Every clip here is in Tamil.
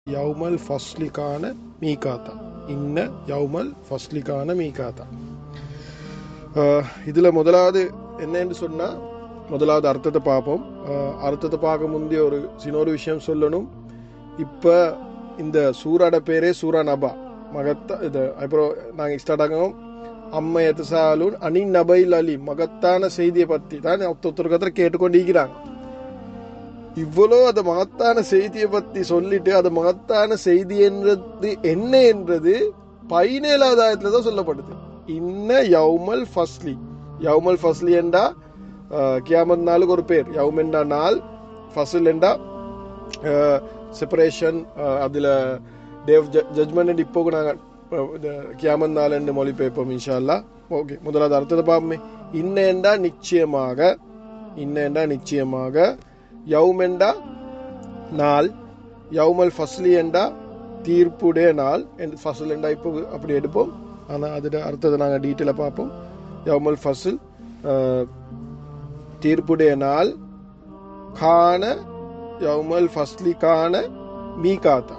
யௌமல் ஃபஸ்லிக்கான மீகாத்தா இன்ன யௌமல் ஃபஸ்லிக்கான மீகாத்தா ஆஹ் இதுல முதலாவது என்னன்னு சொன்னா முதலாவது அர்த்தத்தை பார்ப்போம் ஆஹ் அர்த்தத்தை பார்க்க முந்தைய ஒரு சின்னொரு விஷயம் சொல்லணும் இப்ப இந்த சூராட பேரே சூரா நபா மகத்தா இது அப்புறம் நாங்க ஸ்டார்ட் ஆகும் அம்மை எத்தசாலும் அனி நபைல் அலி மகத்தான செய்தியை பத்தி தான் ஒருத்தருக்கு ஒருத்தர் கேட்டுக்கொண்டிருக்கிறாங்க இவ்வளோ அந்த மகத்தான செய்தியை பத்தி சொல்லிட்டு அது மகத்தான செய்தி என்றது என்ன என்றது பதினேழாவது ஆயத்துல தான் சொல்லப்படுது இன்ன யௌமல் ஃபஸ்லி யௌமல் ஃபஸ்லி என்றா கியாமத் நாளுக்கு ஒரு பேர் யௌம் என்றா நாள் ஃபஸ்ல் என்றா செப்பரேஷன் அதுல டேவ் ஜட்மெண்ட் இப்போ நாங்கள் கியாமத் நாள் என்று மொழிபெயர்ப்போம் இன்ஷா அல்லா ஓகே முதலாவது அர்த்தத்தை பார்ப்போமே இன்னேண்டா நிச்சயமாக இன்னேண்டா நிச்சயமாக யௌமெண்டா நாள் யௌமல் ஃபஸ்லி என்றா தீர்ப்புடைய நாள் ஃபசல் என்றா இப்போ அப்படி எடுப்போம் ஆனால் அதோட அர்த்தத்தை நாங்கள் டீட்டெயிலாக பார்ப்போம் யௌமல் ஃபசல் தீர்ப்புடைய நாள் கான யௌமல் ஃபஸ்லி கான மீகாத்தா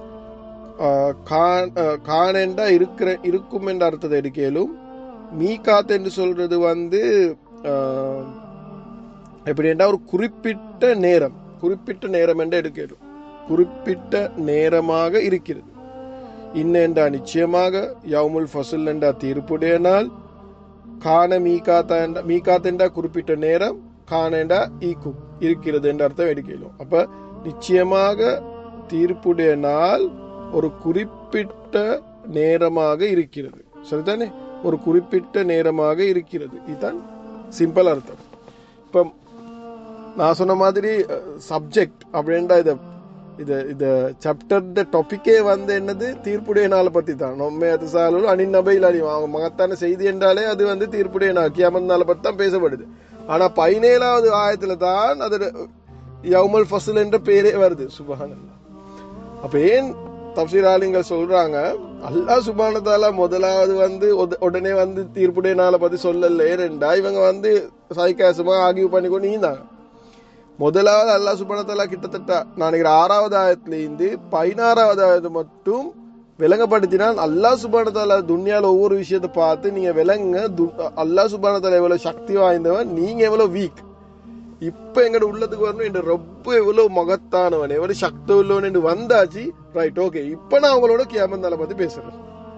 கானெண்டா இருக்கிற இருக்கும் என்ற அர்த்தத்தை எடுக்கலும் மீகாத் என்று சொல்றது வந்து எப்படி என்றால் ஒரு குறிப்பிட்ட நேரம் குறிப்பிட்ட நேரம் என்று எடுக்கலும் குறிப்பிட்ட நேரமாக இருக்கிறது இன்னென்றா நிச்சயமாக யவுமுல் ஃபசுல் என்றா தீர்ப்புடைய நாள் கான மீகாத்தா என்ற மீகாத் என்றா குறிப்பிட்ட நேரம் கானேண்டா ஈக்கும் இருக்கிறது என்ற அர்த்தம் எடுக்கலும் அப்ப நிச்சயமாக தீர்ப்புடைய நாள் ஒரு குறிப்பிட்ட நேரமாக இருக்கிறது சரிதானே ஒரு குறிப்பிட்ட நேரமாக இருக்கிறது இதுதான் சிம்பிள் அர்த்தம் இப்ப நான் சொன்ன மாதிரி சப்ஜெக்ட் அப்படின்டா இத இது இந்த சாப்டர் டாபிக்கே வந்து என்னது தீர்ப்புடைய நாளை பத்தி தான் நம்ம அது சாலும் அணி நபையில் அணி அவங்க மகத்தான செய்தி என்றாலே அது வந்து தீர்ப்புடைய நாள் கியாமத் நாளை பத்தி தான் பேசப்படுது ஆனா பதினேழாவது ஆயத்துல தான் அது யவுமல் ஃபசல் என்ற பேரே வருது சுபஹானல்லா அப்ப ஏன் தப்சீர் ஆளுங்கள் சொல்றாங்க அல்லா சுபானதால முதலாவது வந்து உடனே வந்து தீர்ப்புடைய நாளை பத்தி சொல்லல ஏனெண்டா இவங்க வந்து சைக்காசமா ஆகிய பண்ணி கொண்டு நீந்தாங்க முதலாவது அல்லா சுபானதாலா கிட்டத்தட்ட நான் நினைக்கிறேன் ஆறாவது ஆயத்துல இருந்து பதினாறாவது ஆயத்து மட்டும் விளங்கப்படுத்தினால் அல்லா சுபானதாலா துன்யால ஒவ்வொரு விஷயத்தை பார்த்து நீங்க விளங்க அல்லா சுபானதாலா எவ்வளவு சக்தி வாய்ந்தவன் நீங்க எவ்வளவு வீக் இப்ப எங்கட உள்ளத்துக்கு வரணும் என் ரொம்ப எவ்வளவு மகத்தானவன் எவ்வளவு சக்தி உள்ளவன் என்று வந்தாச்சு ரைட் ஓகே இப்ப நான் உங்களோட கியாமந்தால பத்தி பேசுறேன்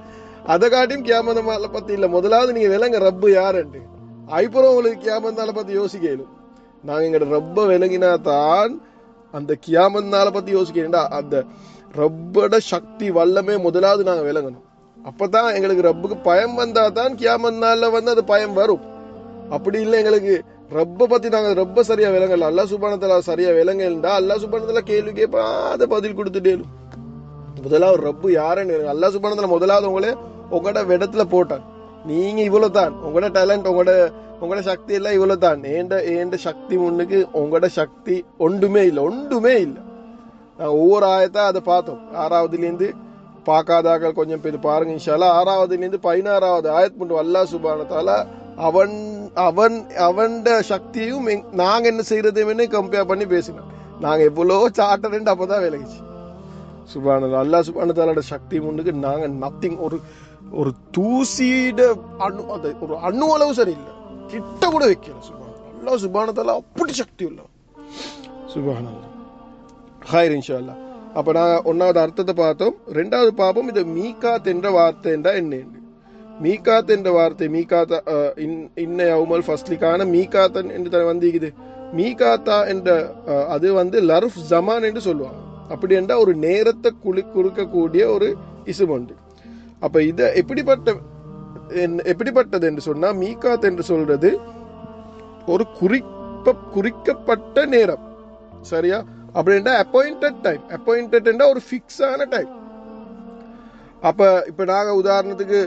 அதை காட்டியும் கியாமந்தால பத்தி இல்ல முதலாவது நீங்க விளங்க ரப்பு யாருன்ட்டு ஐப்புறம் உங்களுக்கு கியாமந்தால பத்தி யோசிக்கலும் நாங்க எங்கட ரப்ப விளங்கினா தான் அந்த கியாமந்தால பத்தி யோசிக்கிறேன்டா அந்த ரப்போட சக்தி வல்லமே முதலாவது நாங்க விளங்கணும் அப்பதான் எங்களுக்கு ரப்புக்கு பயம் வந்தா தான் கியாமந்தால வந்து அது பயம் வரும் அப்படி இல்லை எங்களுக்கு ரப்ப பத்தி நாங்க ரொம்ப சரியா விளங்கல அல்லா சுபானத்துல சரியா விளங்கலா அல்லா சுபானத்துல கேள்வி கேட்பா அதை பதில் கொடுத்துட்டேலும் முதலாவது ரப்பு யாருன்னு அல்லா சுபானத்துல முதலாவது உங்களே உங்களோட இடத்துல போட்டான் நீங்க இவ்வளவு தான் உங்களோட டேலண்ட் உங்களோட உங்களோட சக்தி எல்லாம் இவ்வளவு தான் ஏண்ட ஏண்ட சக்தி முன்னுக்கு உங்களோட சக்தி ஒன்றுமே இல்லை ஒன்றுமே இல்லை நாங்க ஒவ்வொரு ஆயத்தா அதை பார்த்தோம் ஆறாவதுல இருந்து பார்க்காதாக்கள் கொஞ்சம் பேர் பாருங்க இன்ஷால்லா ஆறாவதுல இருந்து பதினாறாவது ஆயத் மட்டும் அல்லா சுபானத்தால அவன் அவன் அவன் சக்தியும் நாங்க என்ன செய்யறதையுமே கம்பேர் பண்ணி பேசினோம் நாங்க எவ்வளோ சாட்டர் அப்பதான் விலகிச்சு சுபானது அல்லா சுபானதாலோட சக்தி முன்னுக்கு நாங்க நத்திங் ஒரு ஒரு தூசிட அணு அது ஒரு அணு அளவு சரியில்லை கிட்ட கூட வைக்கல சுபான அல்லா சுபானதால அப்படி சக்தி உள்ள சுபானல்லா ஹாய் இன்ஷா அல்லா அப்ப நான் ஒன்னாவது அர்த்தத்தை பார்த்தோம் ரெண்டாவது பாப்போம் இது மீகாத் என்ற வார்த்தை என்றா என்ன மீகாத் என்ற வார்த்தை மீகாத்தா இன்ன யவுமல் ஃபஸ்லிக்கான மீகாத்தன் என்று வந்திக்குது மீகாத்தா என்ற அது வந்து லர்ஃப் ஜமான் என்று சொல்லுவாங்க அப்படி என்றால் ஒரு நேரத்தை குளி குறுக்கக்கூடிய ஒரு இசும் உண்டு அப்ப இத எப்படிப்பட்ட எப்படிப்பட்டது என்று சொன்னா மீகாத் என்று சொல்றது ஒரு குறிப்ப குறிக்கப்பட்ட நேரம் சரியா அப்படின்னா அப்பாயிண்டட் டைம் அப்பாயிண்டட் ஒரு ஃபிக்ஸான டைம் அப்ப இப்ப நாங்க உதாரணத்துக்கு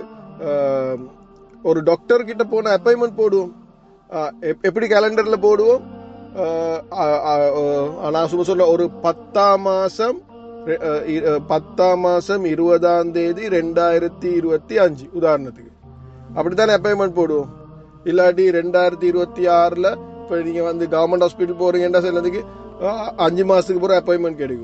ஒரு டாக்டர் கிட்ட போன அப்பாயின்மெண்ட் போடுவோம் எப்படி கேலண்டர்ல போடுவோம் நான் சும்மா சொல்ல ஒரு பத்தாம் மாசம் பத்தாம் மாசம் இருபதாம் தேதி ரெண்டாயிரத்தி இருபத்தி அஞ்சு உதாரணத்துக்கு அப்படித்தானே அப்பாயின்மெண்ட் போடுவோம் இல்லாட்டி ரெண்டாயிரத்தி இருபத்தி ஆறுல இப்ப நீங்க வந்து கவர்மெண்ட் ஹாஸ்பிட்டல் போறீங்கன்னா சிலதுக்கு அஹ், அஞ்சு மாசத்துக்கு பிறகு அப்பாயின்மெண்ட் கிடைக்கும்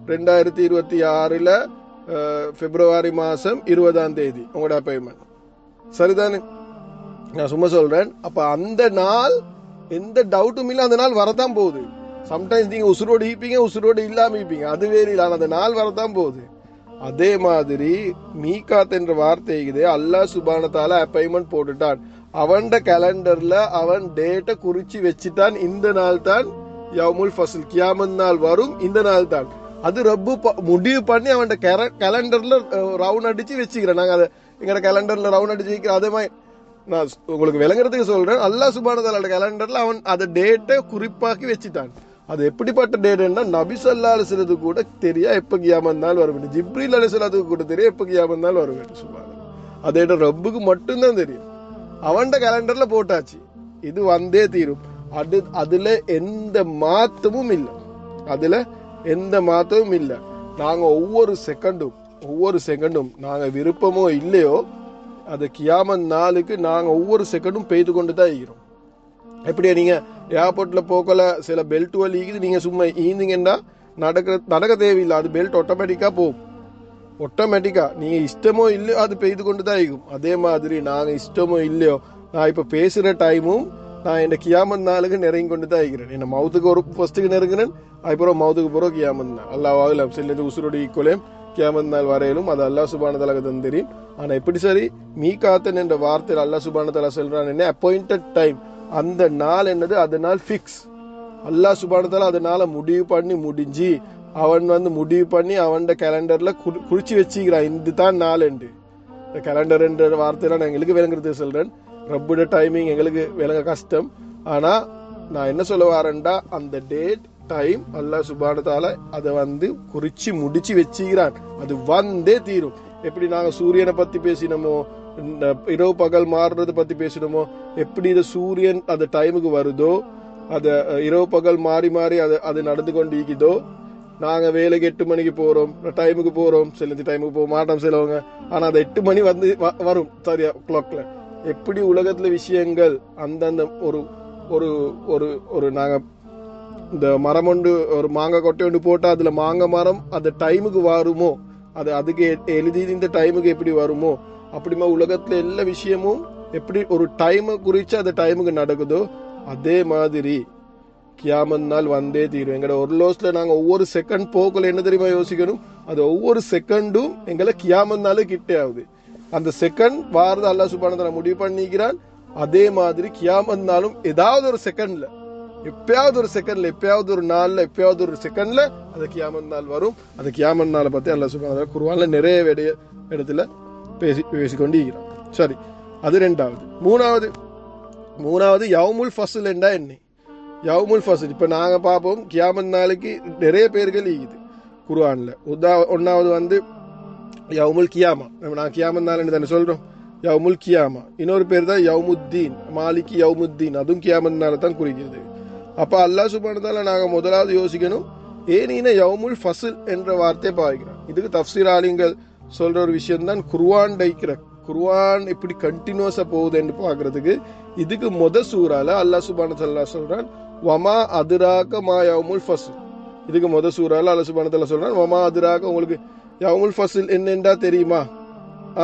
ரெண்டாயிரத்தி இருபத்தி ஆறுல அஹ், பிப்ரவரி மாசம் இருபதாம் தேதி உங்களோட அப்பாயின்மெண்ட் சரிதானே நான் சும்மா சொல்றேன் அப்ப அந்த நாள் எந்த டவுட்டும் இல்ல அந்த நாள் வரதான் போகுது சம்டைம்ஸ் நீங்க உசுரோடு ஈப்பீங்க உசுரோடு இல்லாம ஈப்பீங்க அது வேறு இல்லை ஆனா அந்த நாள் வரதான் போகுது அதே மாதிரி மீகாத் என்ற வார்த்தை இருக்குது அல்லாஹ் சுபானத்தால அப்பாயின்மெண்ட் போட்டுட்டான் அவன்ட கேலண்டர்ல அவன் டேட்டை குறிச்சு வச்சுட்டான் இந்த நாள் தான் யவுமுல் ஃபஸ்ல் கியாமத் நாள் வரும் இந்த நாள் தான் அது ரப்பு ப- முடிவு பண்ணி அவன் கேலண்டர்ல ரவுண்ட் அடிச்சு வச்சுக்கிறேன் நாங்க அதை எங்கட கேலண்டர்ல ரவுண்ட் அடிச்சு வைக்கிறோம் அதே மாதிரி நான் ஸ்- உங்களுக்கு விளங்குறதுக்கு சொல்றேன் அல்லாஹ் சுபானதாலோட கேலண்டர்ல அவன் அந்த டேட்டை குறிப்பாக்கி வச்சுட்டான் அது எப்படிப்பட்ட டேட்னா நபி ஸல்லல்லாஹு அலைஹி வஸல்லத்துக்கு கூட தெரியா எப்ப கியாமத் நாள் வரும் ஜிப்ரீல் அலைஹிஸ்ஸலாத்துக்கு கூட தெரியும் எப்ப கியாமத் நாள் வரும் சுபான் அதே ரப்புக்கு மட்டும்தான் தெரியும் அவன்ட கேலண்டர்ல போட்டாச்சு இது வந்தே தீரும் அது அதுல எந்த மாத்தமும் இல்லை அதுல எந்த மாத்தமும் இல்லை நாங்க ஒவ்வொரு செகண்டும் ஒவ்வொரு செகண்டும் நாங்க விருப்பமோ இல்லையோ அது கியாமத் நாளுக்கு நாங்க ஒவ்வொரு செகண்டும் பெய்து கொண்டு தான் இருக்கிறோம் எப்படியா நீங்க ஏர்போர்ட்ல போக்கல சில பெல்ட் வலிக்குது நீங்க சும்மா ஈந்தீங்கன்னா நடக்க நடக்க தேவையில்லை அது பெல்ட் ஆட்டோமேட்டிக்கா போகும் ஆட்டோமேட்டிக்கா நீங்க இஷ்டமோ இல்லையோ அது பெய்து கொண்டு தான் இருக்கும் அதே மாதிரி நாங்க இஷ்டமோ இல்லையோ நான் இப்ப பேசுற டைமும் நான் இந்த கியாமத் நாளுக்கு நெருங்கி கொண்டு தான் இருக்கிறேன் என்ன மவுத்துக்கு ஒரு ஃபர்ஸ்ட்டுக்கு நெருங்கினேன் அதுக்கப்புறம் மவுத்துக்கு போறோம் கியாமத் நாள் அல்லாஹ் ஆகலாம் சிலது உசுரோட ஈக்குவலையும் கியாமத் நாள் வரையிலும் அது அல்லாஹ் சுபான தலக தான் தெரியும் ஆனா எப்படி சரி மீ காத்தன் என்ற வார்த்தையில் அல்லாஹ் சுபான தலா சொல்றான் என்ன அப்பாயிண்டட் டைம் அந்த நாள் என்னது அது நாள் ஃபிக்ஸ் அல்லாஹ் சுபானத்தால அதனால முடிவு பண்ணி முடிஞ்சு அவன் வந்து முடிவு பண்ணி அவன் கேலண்டர்ல குறிச்சு வச்சுக்கிறான் இந்த தான் நாள் என்று இந்த கேலண்டர் என்ற வார்த்தையெல்லாம் நான் எங்களுக்கு விளங்குறது சொல்றேன் ரப்புட டைமிங் எங்களுக்கு விளங்க கஷ்டம் ஆனா நான் என்ன சொல்ல வரேன்டா அந்த டேட் டைம் அல்லாஹ் சுபானத்தால அதை வந்து குறிச்சு முடிச்சு வச்சுக்கிறான் அது வந்தே தீரும் எப்படி நாங்க சூரியனை பத்தி பேசினோமோ இந்த இரவு பகல் மாறுறத பத்தி பேசினோமோ எப்படி இந்த சூரியன் அந்த டைமுக்கு வருதோ அது அஹ், இரவு பகல் மாறி மாறி அது அது நடந்து கொண்டு இருக்குதோ நாங்க வேலைக்கு எட்டு மணிக்கு போறோம் டைமுக்கு போறோம் சில டைமுக்கு போக மாட்டோம் சிலவங்க ஆனா அது எட்டு மணி வந்து வ- வரும் சரியா கிளாக்ல எப்படி உலகத்துல விஷயங்கள் அந்தந்த ஒரு ஒரு ஒரு ஒரு நாங்க இந்த மரம் ஒன்று ஒரு மாங்காய் கொட்டை ஒன்று போட்டா அதுல மாங்காய் மரம் அந்த டைமுக்கு வருமோ அது அதுக்கு எ- எழுதி இந்த டைமுக்கு எப்படி வருமோ அப்படிமா உலகத்துல எல்லா விஷயமும் எப்படி ஒரு டைமை குறிச்சு அந்த டைமுக்கு நடக்குதோ அதே மாதிரி கியாமத் நாள் வந்தே தீரும் எங்களோட ஒரு லோஸ்ல நாங்க ஒவ்வொரு செகண்ட் போக்குல என்ன தெரியுமா யோசிக்கணும் அது ஒவ்வொரு செகண்டும் எங்களை கியாமத் நாள் கிட்டே ஆகுது அந்த செகண்ட் வாரத அல்லாஹ் சுபானதை முடிவு பண்ணிக்கிறான் அதே மாதிரி கியாமத் நாளும் ஏதாவது ஒரு செகண்ட்ல எப்பயாவது ஒரு செகண்ட்ல எப்பயாவது ஒரு நாள்ல எப்பயாவது ஒரு செகண்ட்ல அந்த கியாமத் நாள் வரும் அந்த கியாமத் நாளை பத்தி அல்லாஹ் சுபான குருவான்ல நிறைய விடைய- இடத்துல பேசி பேசிக்கொண்டு இருக்கிறான் சரி அது ரெண்டாவது மூணாவது மூணாவது யவுமுல் ஃபஸ்ல் என்றா என்ன யவுமுல் ஃபஸ்ல் இப்ப நாங்க பார்ப்போம் கியாமத் நாளைக்கு நிறைய பேர்கள் இருக்குது குர்ஆன்ல உதா ஒன்னாவது வந்து யவுமுல் கியாமா நம்ம நான் கியாமத் நாள் தானே சொல்றோம் யவுமுல் கியாமா இன்னொரு பேர் தான் யவுமுத்தீன் மாலிகி யவுமுத்தீன் அதுவும் கியாமத் நாளை தான் குறிக்கிறது அப்ப அல்லாஹ் சுபானதால நாங்க முதலாவது யோசிக்கணும் ஏனீன யவுமுல் ஃபஸ்ல் என்ற வார்த்தையை பாவிக்கிறோம் இதுக்கு தப்சீர் ஆலிங்கள் சொல்ற ஒரு விஷயம் தான் குர்ஆன் டைக்கிற குர்ஆன் எப்படி கண்டினியூஸா போகுதுன்னு பாக்குறதுக்கு இதுக்கு முத சூறால அல்லாஹ் சுபான தல்லா சொல்றான் வமா அதுராக மா யவுமுல் ஃபஸ்ல் இதுக்கு முத சூறால அல்லாஹ் சுபான தல்லா சொல்றான் வமா அதுராக உங்களுக்கு யவுமுல் ஃபஸ்ல் என்னென்றா தெரியுமா ஆ,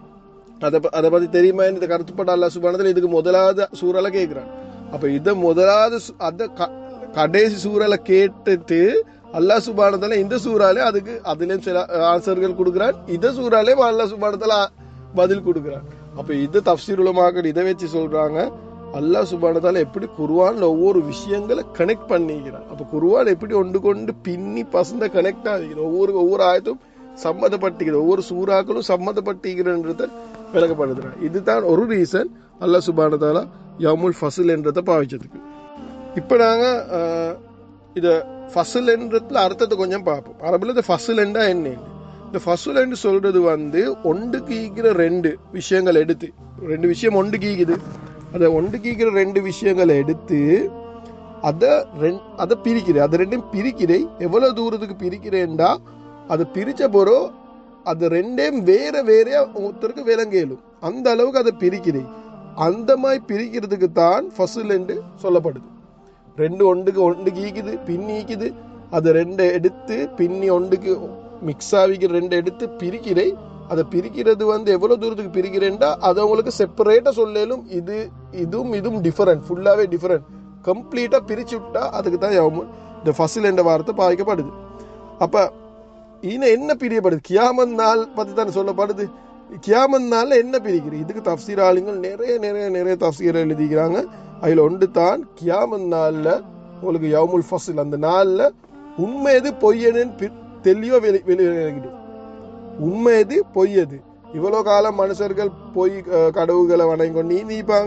அதை ப- அதை பத்தி தெரியுமா இந்த கருத்துப்பட்ட அல்லாஹ் சுபானத்துல இதுக்கு முதலாவது சூறால கேக்குறான் அப்ப இத முதலாவது சு- அத க- கடைசி சூறால கேட்டுட்டு அல்லாஹ் சுபானத்துல இந்த சூறாலே அதுக்கு அதுலயும் சில ஆன்சர்கள் கொடுக்குறான் இந்த சூறாலே அல்லாஹ் சுபானத்துல பதில் கொடுக்குறான் அப்ப இது தப்சீர் உலமாக்கள் இதை வச்சு சொல்றாங்க அல்லாஹ் சுபானத்தால எப்படி குர்ஆன்ல ஒவ்வொரு விஷயங்களை கனெக்ட் பண்ணிக்கிறான் அப்ப குர்ஆன் எப்படி ஒன்று கொண்டு பின்னி பசந்த கனெக்ட் ஆகிக்கிறோம் ஒவ்வொரு ஒவ்வொரு ஆயத்தும் சம்மதப்பட்டிக்கிறது ஒவ்வொரு சூறாக்களும் சம்மதப்பட்டிக்கிறன்றத விளக்கப்படுத்துறான் இதுதான் ஒரு ரீசன் அல்லாஹ் சுபானத்தால யமுல் ஃபசுல் என்றதை பாவிச்சதுக்கு இப்ப நாங்க அஹ், இத ஃபசுல் என்றதுல அர்த்தத்தை கொஞ்சம் பார்ப்போம் அரபுல இந்த ஃபசுல் என்றா என்ன இந்த ஃபசுல் என்று சொல்றது வந்து ஒன்று கீக்கிற ரெண்டு விஷயங்கள் எடுத்து ரெண்டு விஷயம் ஒன்று கீக்குது அதை ஒன்று கீக்கிற ரெண்டு விஷயங்களை எடுத்து அதை ரெண் அதை பிரிக்கிறேன் அதை ரெண்டையும் பிரிக்கிறேன் எவ்வளவு தூரத்துக்கு பிரிக்கிறேன்டா அதை பிரிச்ச போறோம் அது ரெண்டையும் வேற வேறையா ஒருத்தருக்கு விளங்கேலும் அந்த அளவுக்கு அதை பிரிக்கிறேன் அந்த மாதிரி பிரிக்கிறதுக்கு தான் ஃபசுல் என்று சொல்லப்படுது ரெண்டு ஒன்றுக்கு ஒன்று கீக்குது பின் ஈக்குது அது ரெண்டு எடுத்து பின்னி ஒன்றுக்கு மிக்ஸ் ஆகிக்கிற ரெண்டு எடுத்து பிரிக்கிறேன் அதை பிரிக்கிறது வந்து எவ்வளவு தூரத்துக்கு பிரிக்கிறேன்டா அது அவங்களுக்கு செப்பரேட்டா சொல்லலும் இது இதுவும் இதுவும் டிஃபரெண்ட் ஃபுல்லாவே டிஃபரெண்ட் கம்ப்ளீட்டா பிரிச்சு விட்டா அதுக்கு தான் யௌமுல் இந்த ஃபசில் என்ற வார்த்தை பாதிக்கப்படுது அப்ப இன என்ன பிரியப்படுது கியாமத் நாள் பத்தி தானே சொல்லப்படுது கியாமத் நாள்ல என்ன பிரிக்கிறது இதுக்கு தப்சீர் ஆளுங்கள் நிறைய நிறைய நிறைய தப்சீர் எழுதிக்கிறாங்க அதுல ஒன்று தான் கியாமத் நாள்ல உங்களுக்கு யவுமுல் ஃபசில் அந்த நாள்ல உண்மை எது பொய்யன்னு தெளிவா வெளி வெளியிடும் உண்மை எது பொய் எது இவ்வளவு காலம் மனுஷர்கள் பொய் அஹ், கடவுள்களை வணங்கி கொண்டு நீப்பாங்க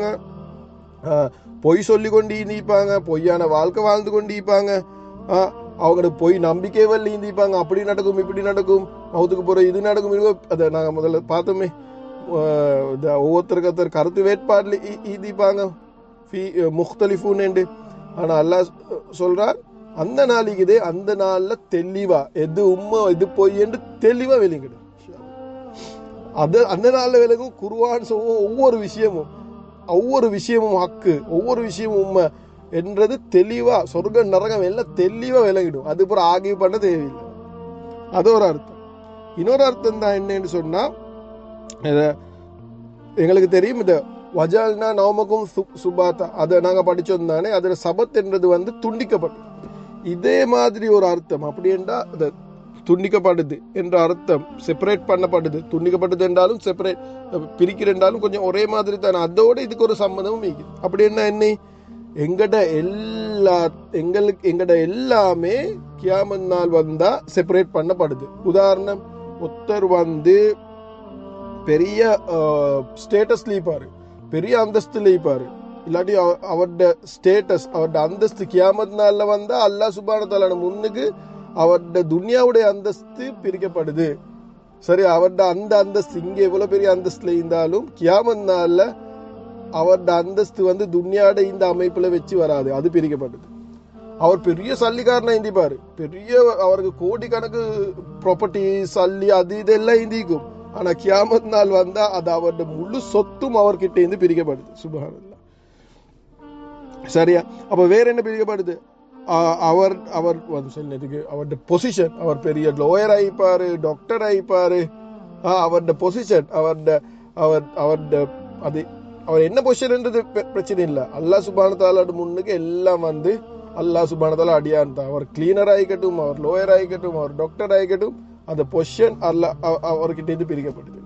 பொய் சொல்லி கொண்டு நீப்பாங்க பொய்யான வாழ்க்கை வாழ்ந்து கொண்டு ஈப்பாங்க அவங்களுக்கு பொய் நம்பிக்கை வல்லி ஈந்திப்பாங்க அப்படி நடக்கும் இப்படி நடக்கும் மவுத்துக்கு போற இது நடக்கும் இது அதை நாங்க முதல்ல பார்த்தோமே அஹ், இந்த ஒவ்வொருத்தருக்கு ஒருத்தர் கருத்து வேட்பாடுல ஈ- ஈந்திப்பாங்க ஃபி- முக்தலிஃபூன்னு ஆனா அல்லாஹ் சொல்றார் அந்த நாளைக்குதே அந்த நாள்ல தெளிவா எது உண்மை எது பொய் என்று தெளிவா வெளியிடும் அது அந்த நாள்ல விலகும் குருவான் சொல்லும் ஒவ்வொரு விஷயமும் ஒவ்வொரு விஷயமும் ஹக்கு ஒவ்வொரு விஷயமும் உண்மை என்றது தெளிவா சொர்க்க நரகம் எல்லாம் தெளிவா விளங்கிடும் அது அப்புறம் ஆகிய பண்ண தேவையில்லை அது ஒரு அர்த்தம் இன்னொரு அர்த்தம் தான் என்னன்னு சொன்னா இத எங்களுக்கு தெரியும் இந்த வஜால்னா நவமக்கும் சு- சுபாத்தா அதை நாங்க படிச்சோம் தானே அதுல சபத் என்றது வந்து துண்டிக்கப்பட்டது இதே மாதிரி ஒரு அர்த்தம் அப்படி என்றா இந்த துண்டிக்கப்படுது என்ற அர்த்தம் செப்பரேட் பண்ணப்படுது துண்டிக்கப்பட்டது என்றாலும் செப்பரேட் பிரிக்கிற என்றாலும் கொஞ்சம் ஒரே மாதிரி தானே அதோட இதுக்கு ஒரு சம்மதமும் இருக்குது அப்படி என்ன என்ன எங்கட எல்லா எங்களுக்கு எங்கட எல்லாமே கியாமத் நாள் வந்தா செப்பரேட் பண்ணப்படுது உதாரணம் ஒருத்தர் வந்து பெரிய ஸ்டேட்டஸ்ல இருப்பாரு பெரிய அந்தஸ்துல இருப்பாரு இல்லாட்டி அவ- அவரோட ஸ்டேட்டஸ் அவரோட அந்தஸ்து கியாமத் நாள்ல வந்தா அல்லாஹ் சுபான தாலான முன்னுக்கு அவரோட துனியாவுடைய அந்தஸ்து பிரிக்கப்படுது சரி அவரோட அந்த அந்தஸ்து இங்க எவ்வளவு பெரிய அந்தஸ்துல இருந்தாலும் கியாமத் நாள்ல அவரோட அந்தஸ்து வந்து துன்யாட இந்த அமைப்புல வச்சு வராது அது பிரிக்கப்படுது அவர் பெரிய சல்லிக்காரனா இந்திப்பாரு பெரிய அவருக்கு கோடிக்கணக்கு ப்ராப்பர்ட்டி சல்லி அது இதெல்லாம் இந்திக்கும் ஆனா கியாமத் நாள் வந்தா அது அவரோட முழு சொத்தும் அவர்கிட்ட இருந்து பிரிக்கப்படுது சுபஹானல்லாஹ் சரியா அப்ப வேற என்ன பிரிக்கப்படுது ஆஹ் அவர் அவர் வந்து சொன்னதுக்கு அவருடைய பொசிஷன் அவர் பெரிய லோயர் ஆயிப்பாரு டாக்டர் ஆயிப்பாரு ஆஹ் அவருடைய பொசிஷன் அவருடைய அவர் அவருடைய அது அவர் என்ன பொசிஷன்ன்றது பெ- பிரச்சனை இல்லை அல்லாஹ் சுபான தாலாடு முன்னுக்கு எல்லாம் வந்து அல்லாஹ் சுபான தாலா அடியான் தான் அவர் கிளீனர் ஆகிக்கட்டும் அவர் லோயர் ஆகிக்கட்டும் அவர் டாக்டர் ஆகிக்கட்டும் அந்த பொசிஷன் அல்ல அவர்கிட்ட இருந்து பிரிக்கப்படுது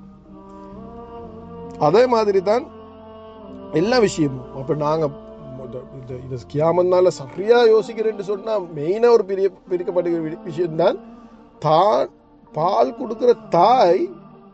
அதே மாதிரி தான் எல்லா விஷயமும் அப்ப நாங்க இந்த- இந்த இது கியாமன்னால சரியா யோசிக்கிறேன்னு சொன்னா மெயினா ஒரு பிரிய பிரிக்கப்படுகிற விஷயம் தான் தான் பால் கொடுக்கிற தாய்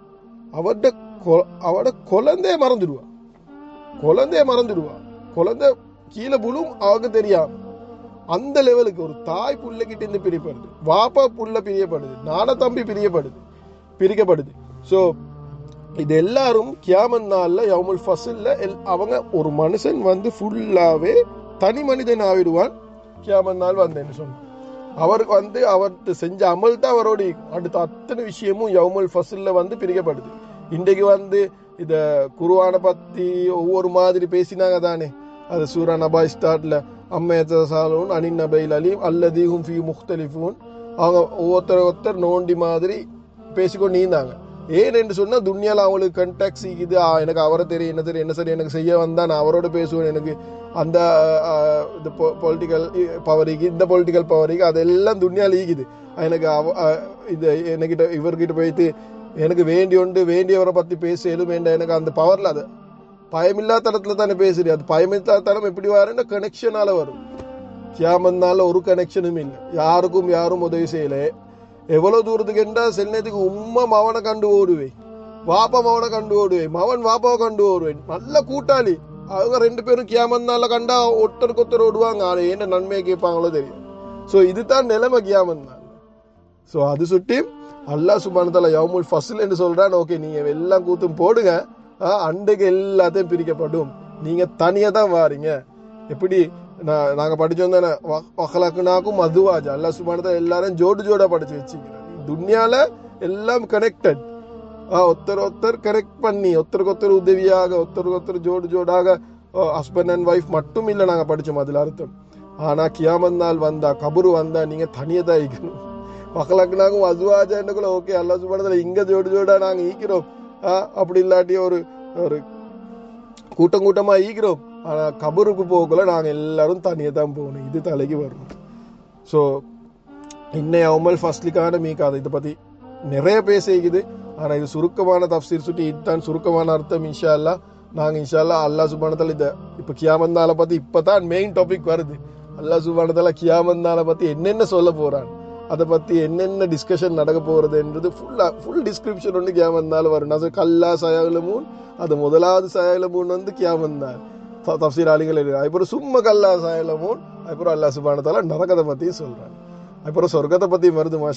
அவட அவட குழந்தைய மறந்துடுவா குழந்தைய மறந்துடுவா குழந்தை கீழே புழும் அவருக்கு தெரியாம அந்த லெவலுக்கு ஒரு தாய் புள்ளைகிட்ட இருந்து பிரிப்படுது வாப்பா புள்ள பிரியப்படுது நான தம்பி பிரியப்படுது பிரிக்கப்படுது சோ இது எல்லாரும் கியாமத் நாள்ல யவுமுல் ஃபஸ்ல்ல எல்- அவங்க ஒரு மனுஷன் வந்து ஃபுல்லாவே தனி மனிதன் ஆவிடுவான் கியாமத் நாள் வந்தேன்னு சொன்னான் அவருக்கு வந்து அவர் செஞ்ச அமல் தான் அவரோட இருக்கும். அடுத்த அத்தனை விஷயமும் யவுமுல் ஃபஸ்ல்ல வந்து பிரிக்கப்படுது இன்றைக்கு வந்து இத குருவான பத்தி ஒவ்வொரு மாதிரி பேசினாங்க தானே அது சூரா நபா ஸ்டார்ட்ல அம்மையத்தாலும் அனின் நபைல் அலீம் அல்லதீஹும் ஃபி முக்தலிஃபூன் அவங்க ஒவ்வொருத்தர் ஒருத்தர் நோண்டி மாதிரி பேசிக்கொண்டு நீந்தாங்க ஏன் என்று சொன்னா துன்யால அவங்களுக்கு கண்டாக்ட் சீக்குது ஆ, எனக்கு அவரை தெரியும் என்ன தெரியும் என்ன சரி எனக்கு செய்ய வந்தா நான் அவரோட பேசுவேன் எனக்கு அந்த ஆஹ், இந்த பொலிட்டிக்கல் பவருக்கு இந்த பொலிட்டிக்கல் பவருக்கு அதெல்லாம் துன்யால ஈக்குது எனக்கு அவ ஆஹ், இது எனக்கிட்ட இவர்கிட்ட போயிட்டு எனக்கு வேண்டிய உண்டு வேண்டியவரை பத்தி பேச எதுவும் வேண்டாம் எனக்கு அந்த பவர்ல அது பயமில்லாத தளத்துல தானே பேசுறீ அது பயமில்லாத தளம் எப்படி வரும்னா கனெக்ஷனால வரும் கியாமத்னால ஒரு கனெக்ஷனும் இல்லை யாருக்கும் யாரும் உதவி செய்யல எவ்வளவு தூரத்துக்கு என்றா சில நேரத்துக்கு உம்மா மவனை கண்டு ஓடுவே வாப்பா மவனை கண்டு ஓடுவே மவன் வாப்பாவை கண்டு ஓடுவேன் நல்ல கூட்டாளி அவங்க ரெண்டு பேரும் கியாமத்னால கண்டா ஒருத்தருக்கு ஒருத்தர் ஓடுவாங்க ஆனா என்ன நன்மையை கேட்பாங்களோ தெரியும் சோ இதுதான் நிலைமை கியாமத்னால சோ அது சுட்டி அல்லாஹ் சுபானத்தால யவுமுல் ஃபஸ்ல் என்று சொல்றான் ஓகே நீங்க எல்லாம் கூத்தும் போடுங்க ஆ, அண்டைக்கு எல்லாத்தையும் பிரிக்கப்படும் நீங்க தனியா தான் வாரீங்க எப்படி நான் நாங்க படிச்சோம் தானே வகலக்குனாக்கும் மதுவாஜா அல்லாஹ் சுபானத்தால எல்லாரும் ஜோடு ஜோடா படிச்சு வச்சுக்கிறேன் துன்யால எல்லாம் கனெக்டட் ஒருத்தர் ஒருத்தர் கனெக்ட் பண்ணி ஒருத்தருக்கு ஒருத்தர் உதவியாக ஒருத்தருக்கு ஒருத்தர் ஜோடு ஜோடாக ஹஸ்பண்ட் அண்ட் ஒய்ஃப் மட்டும் இல்ல நாங்க படிச்சோம் அதுல அர்த்தம் ஆனா கியாமத் நாள் வந்தா கபரு வந்தா நீங்க தனியா தான் ஈக்கணும் மக்களுக்குனாக்கும் அசுவாஜாண்டுக்குள்ள ஓகே அல்லா சுபானத்துல இங்க ஜோடு ஜோடா நாங்க ஈக்கிறோம் ஆ, அப்படி இல்லாட்டி ஒரு ஒரு கூட்டம் கூட்டமா ஈக்கிறோம் ஆனா கபருக்கு போகக்குள்ள நாங்க எல்லாரும் தனியா தான் போகணும் இது தலைக்கு வரணும் ஸோ இன்னை அவமல் ஃபஸ்ட்லிக்கான மீக்காது இதை பத்தி நிறைய பேசிக்குது ஆனா இது சுருக்கமான தப்சீர் சுட்டி இதுதான் சுருக்கமான அர்த்தம் இன்ஷா அல்லா நாங்க இன்ஷா அல்லா அல்லாஹ் சுபானத்தால இத இப்ப கியாமந்தால பத்தி இப்பதான் மெயின் டாபிக் வருது அல்லாஹ் சுபானத்தால கியாமந்தால பத்தி என்னென்ன சொல்ல போறான் அதை பத்தி என்னென்ன டிஸ்கஷன் நடக்க போறதுன்றது ஃபுல்லா ஃபுல் டிஸ்கிரிப்ஷன் வந்து கியாமந்தால வரும் நான் சொன்ன கல்லா சயாலமூன் அது முதலாவது சயாலமூன் வந்து கியாமந்தான் தப்சீர் ஆளிகள் எழுது அதுக்கப்புறம் சும்மா கல்லா சயாலமூன் அதுக்கப்புறம் அல்லாஹ் சுபானத்தால நரகத்தை பத்தி சொல்றான் அப்புறம் சொர்க்கத்தை பத்தி வருது மாஷா